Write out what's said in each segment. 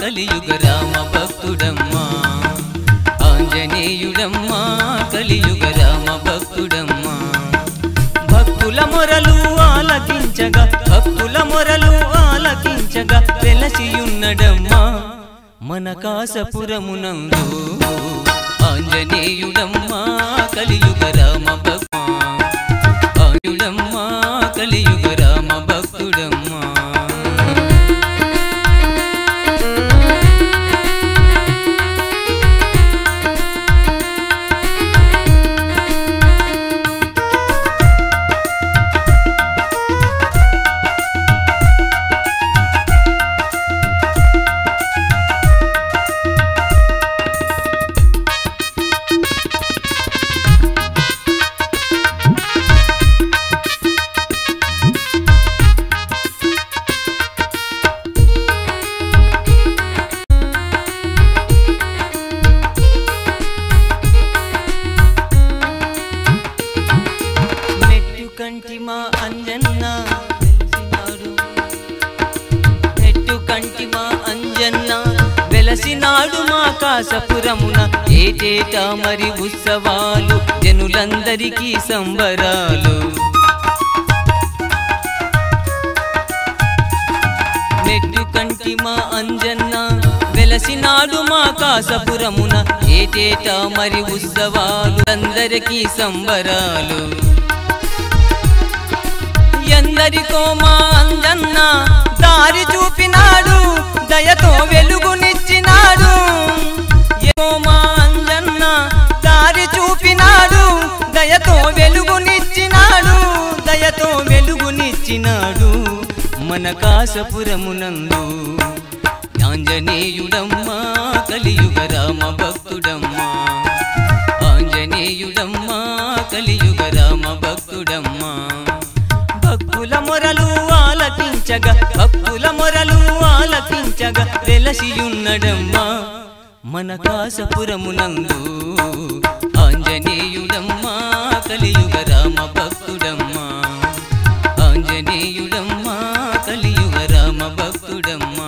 కలియుగ రామ భక్తుడమ్మా ఆంజనేయుడమ్మా కలియుగ రామ భక్తుడమ్మా భక్తుల మొరలు ఆలకించగా భక్తుల మొరలు ఆలకించగా వెలసియున్నడమ్మా మన కాసపురమునందు ఆంజనేయుడమ్మా కలియుగ రామ భక్మా ఆంజనేయుడమ్మా కలియుగ రామ భక్తుడమ్మా మెట్టు కంటి మా అంజన్న వెలసినాడు మెట్టు కంటి మా అంజన్న వెలసినాడు మా కాసపురమున ఏటేటా మరి ఉత్సవాలు జనులందరికీ సంబరాలు మెట్టు కంటి మా అంజన్న వెలసినాడు మా కాసపురమున ఏటేటా మరి ఉత్సవాలు అందరికీ సంబరాలు ఎందరికో మా అంజన్న దారి చూపినాడు దయతో వెలుగునిచ్చినాడు ఏమో మా అంజన్న దారి చూపినాడు దయతో వెలుగునిచ్చినాడు దయతో వెలుగునిచ్చినాడు మన కాసపురమునందు ఆంజనేయుడమ్మా కలియుగ రామ భక్తుడమ్మా ఆంజనేయుడమ్మా కలియుగ రామ భక్తుడమ్మా భక్తుల మొరలు ఆలకించగా భక్తుల మొరలు ఆలకించగా వెలసియున్నడమ్మా మన కాసపురమునందు ఆంజనేయుడమ్మా కలియుగ రామ భక్తుడమ్మా ఆంజనేయుడమ్మా కలియుగ రామ భక్తుడమ్మా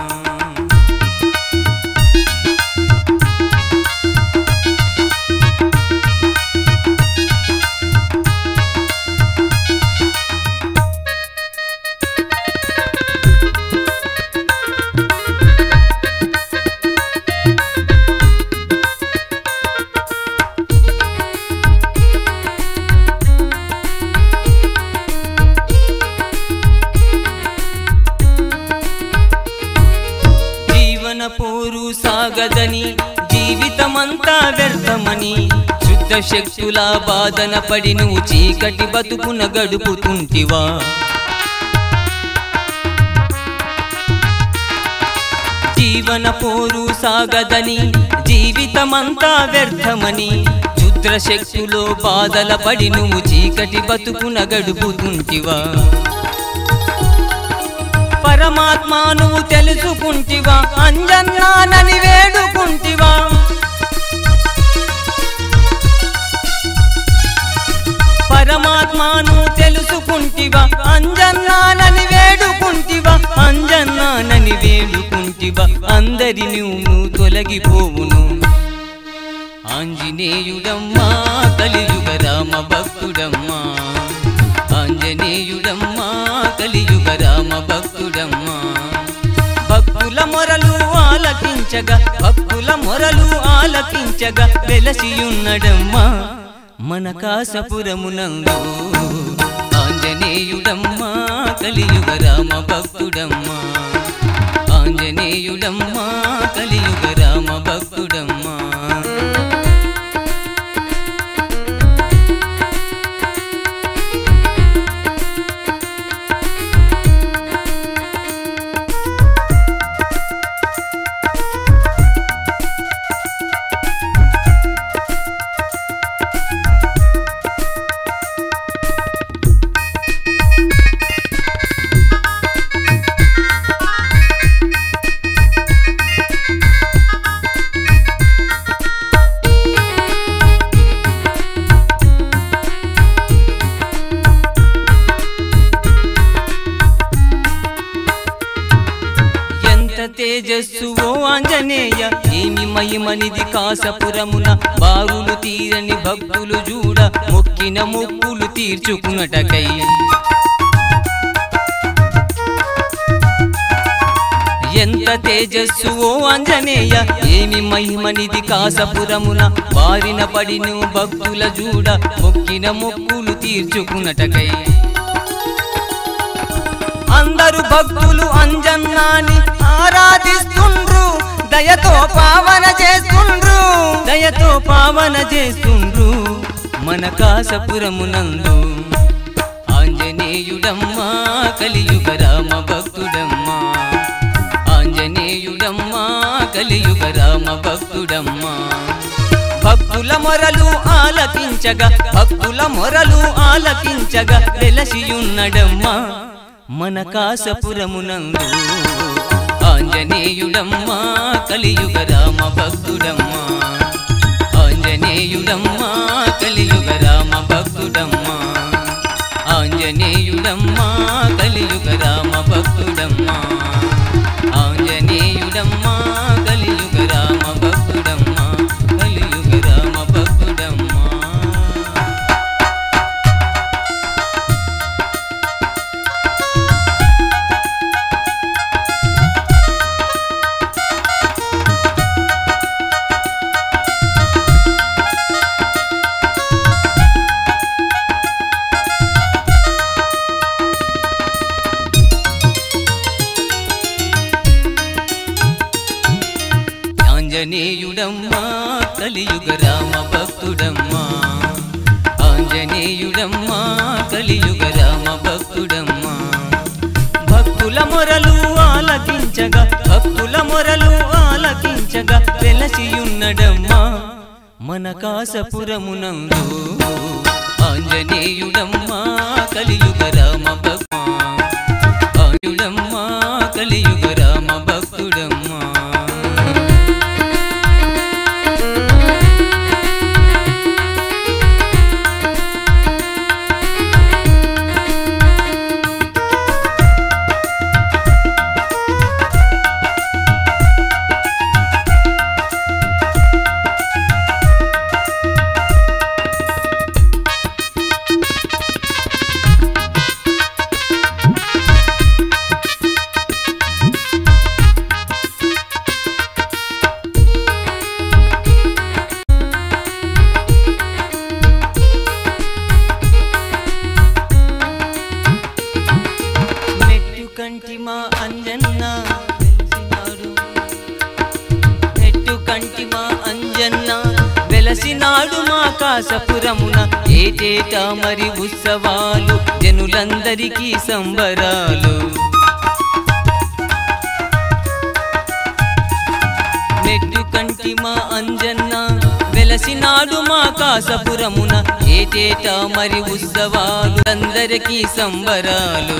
జీవన పోరు సాగదని జీవితమంతా వ్యర్థమని శుద్ధ శక్తుల బాధన పడి నువ్వు చీకటి బతుకున గడుపుతుంటివా జీవన పోరు సాగదని జీవితమంతా వ్యర్థమని క్షుద్ర శక్తులో బాధల పడి నువ్వు చీకటి బతుకున గడుపుతుంటివా పరమాత్మ నువ్వు తెలుసుకుంటివా అంజన్నానని వేడుకుంటివా పరమాత్మను తెలుసుకుంటివా అంజన్నానని వేడుకుంటివా అంజన్నానని వేడుకుంటివా అందరి నువ్వు తొలగిపోవును ఆంజనేయుడమ్మా కలియుగ రామ భక్తుడమ్మా ఆంజనేయుడమ్మా కలియుగ రామ భక్తుడమ్మా భక్తుల మొరలు ఆలకించగా భక్తుల మొరలు ఆలకించగా వెలసియున్నడమ్మా మన కాసపురమునందు ఆంజనేయుడమ్మా కలియుగ రామ భక్తుడమ్మా ఆంజనేయుడమ్మా కలియుగ రామ భక్తుడమ్మా తేజస్సు ఓ ఆంజనేయ ఏమి మహిమనిది కాసపురమున బారులు తీరని భక్తులు చూడ మొక్కిన మొక్కులు తీర్చుకున్నటకై ఎంత తేజస్సు ఓ ఆంజనేయ ఏమి మహిమనిది కాసపురమున బారిన పడిను భక్తుల చూడ మొక్కిన మొక్కులు తీర్చుకున్నటకై అందరు భక్తులు అంజన్నాని ఆరాధిస్తుండ్రు దయతో పావన చేస్తుండ్రు దయతో పావన చేస్తుండ్రు మన కాసపురమునందు ఆంజనేయుడమ్మా కలియుగ రామ భక్తుడమ్మా ఆంజనేయుడమ్మా కలియుగ రామ భక్తుడమ్మా భక్తుల మొరలు ఆలకించగా భక్తుల మొరలు ఆలకించగా వెలసియున్నడమ్మా మన కాసపురమునందు ఆంజనేయుడమ్మా కలియుగ రామ భక్తుడమ్మా ఆంజనేయుడమ్మా కలియుగ రామ భక్తుడమ్మా ఆంజనేయుడమ్మా కలియుగ రామ భక్తుడమ్మా ఆంజనేయుడమ్మా కలియుగ రామ భక్తుడమ్మా కలియుగ రామ భక్తుడమ్మా ఆంజనేయుడమ్మా కలియుగ రామ భక్తుడమ్మా ఆంజనేయుడమ్మా కలియుగ రామ భక్తుడమ్మా భక్తుల మొరలు ఆలకించగా భక్తుల మొరలు ఆలకించగా వెలసియున్నడమ్మా మన కాసపురమునందు ఆంజనేయుడమ్మా కలియుగ రామ భక్మా ఆంజనేయుడమ్మా కలియుగ రామ భక్తుడమ్మా మెట్టు కంటి మా అంజన్న వెలసినాడు మెట్టు కంటి మా అంజన్న వెలసినాడు మా కాసపురమున ఏటేటా మరి ఉత్సవాలు జనులందరికీ సంబరాలు మెట్టు కంటి మా అంజన్న వెలసినాడు మా కాసపురమున ఏటేటా మరి ఉత్సవాలు అందరికీ సంబరాలు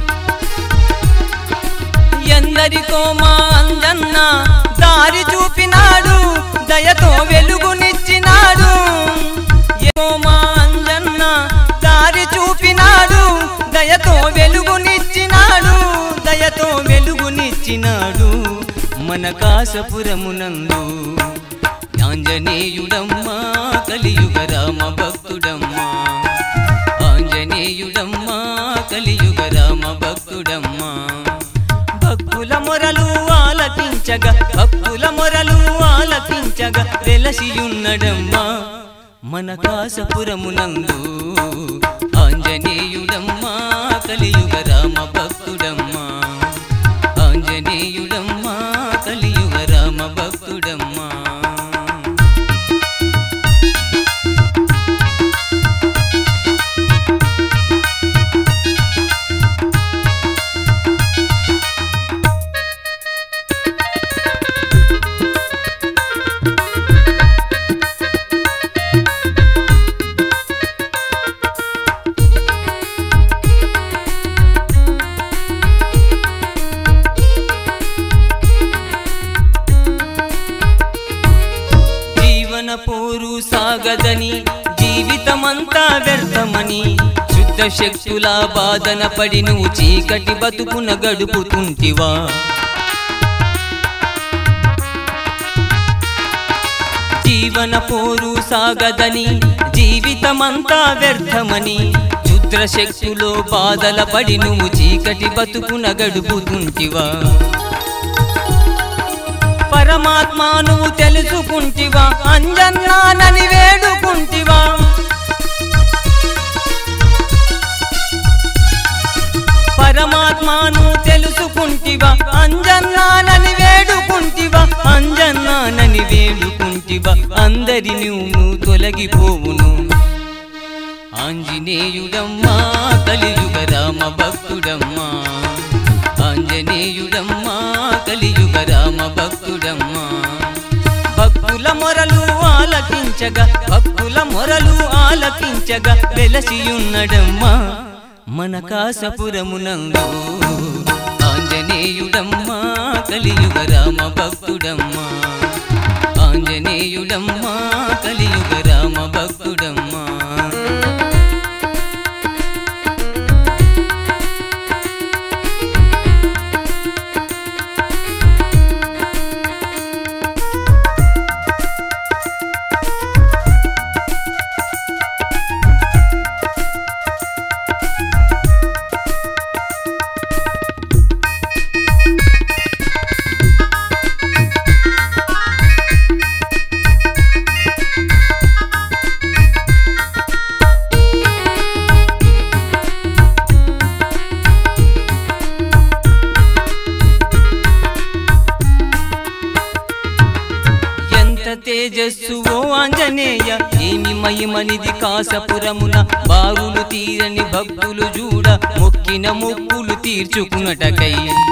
ఎందరికో మా అంజన్న దారి చూపినాడు దయతో వెలుగునిచ్చినాడు ఏమో మా అంజన్న దారి చూపినాడు దయతో వెలుగునిచ్చినాడు దయతో వెలుగునిచ్చినాడు మన కాసపురమునందు ఆంజనేయుడమ్మా కలియుగ రామ భక్తుడమ్మా ఆంజనేయుడమ్మా కలియుగ రామ భక్తుడమ్మా భక్తుల మొరలు ఆలకించగా భక్తుల మొరలు ఆలకించగా వెలసియున్నడమ్మా మన కాసపురమునందు ఆంజనేయుడమ్మా కలియుగ రామ భక్తుడమ్మా ఆంజనేయుడమ్మా కలియుగ రామ భక్తుడమ్మా జీవన పోరు సాగదని జీవితమంతా వ్యర్థమని శుద్ధ శక్తుల బాధన పడి నువ్వు చీకటి బతుకున గడుపుతుంటివా జీవన పోరు సాగదని జీవితమంతా వ్యర్థమని క్షుద్ర శక్తులో బాధల పడి నువ్వు చీకటి బతుకున గడుపుతుంటివా పరమాత్మ నువ్వు తెలుసుకుంటివా అంజన్నానని వేడుకుంటివా పరమాత్మను తెలుసుకుంటివా అంజన్నానని వేడుకుంటివా అంజన్నానని వేడుకుంటివా అందరి నువ్వు తొలగిపోవును ఆంజనేయుడమ్మా కలియుగ రామ భక్తుడమ్మా ఆంజనేయుడమ్మా కలియుగ రామ భక్తుడమ్మా భక్తుల మొరలు ఆలకించగా భక్తుల మొరలు ఆలకించగా వెలసియున్నడమ్మా మన కాసపురమునందు ఆంజనేయుడమ్మా కలియుగ రామ భక్తుడమ్మా ఆంజనేయుడమ్మా కలియుగ రామ భక్తుడమ్మా ఎంత తేజస్సు ఓ ఆంజనేయ ఏమి మహిమనిది కాసపురమున బారులు తీరని భక్తులు చూడ మొక్కిన మొక్కులు తీర్చుకున్నటకై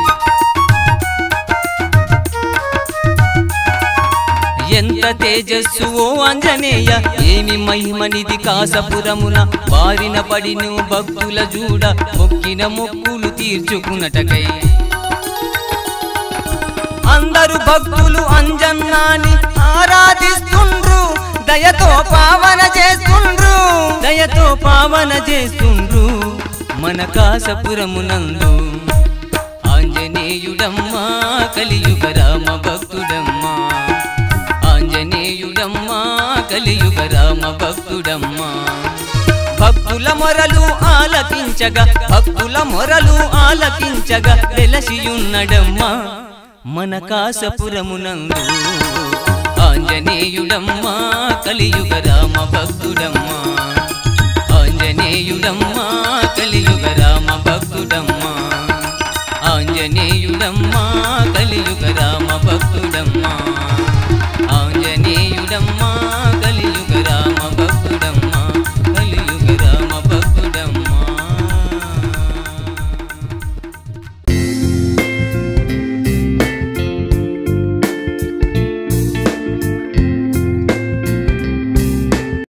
ఎంత తేజస్సు ఓ ఆంజనేయ ఏమి మహిమనిది కాసపురమున బారిన పడిను భక్తుల చూడ మొక్కిన మొక్కులు తీర్చుకున్నటకై అందరు భక్తులు అంజన్నాని ఆరాధిస్తుండ్రు దయతో పావన చేస్తుండ్రు దయతో పావన చేస్తుండ్రు మన కాసపురమునందు ఆంజనేయుడమ్మా కలియుగ రామ భక్తుడమ్మా ఆంజనేయుడమ్మా కలియుగ రామ భక్తుడమ్మా భక్తుల మొరలు ఆలకించగా భక్తుల మొరలు ఆలకించగా వెలసియున్నడమ్మా మన కాసపురమునందు ఆంజనేయుడమ్మా కలియుగ రామ భక్తుడమ్మా ఆంజనేయుడమ్మా కలియుగ రామ భక్తుడమ్మా ఆంజనేయుడమ్మా కలియుగ రామ భక్తుడమ్మా ఆంజనేయుడమ్మా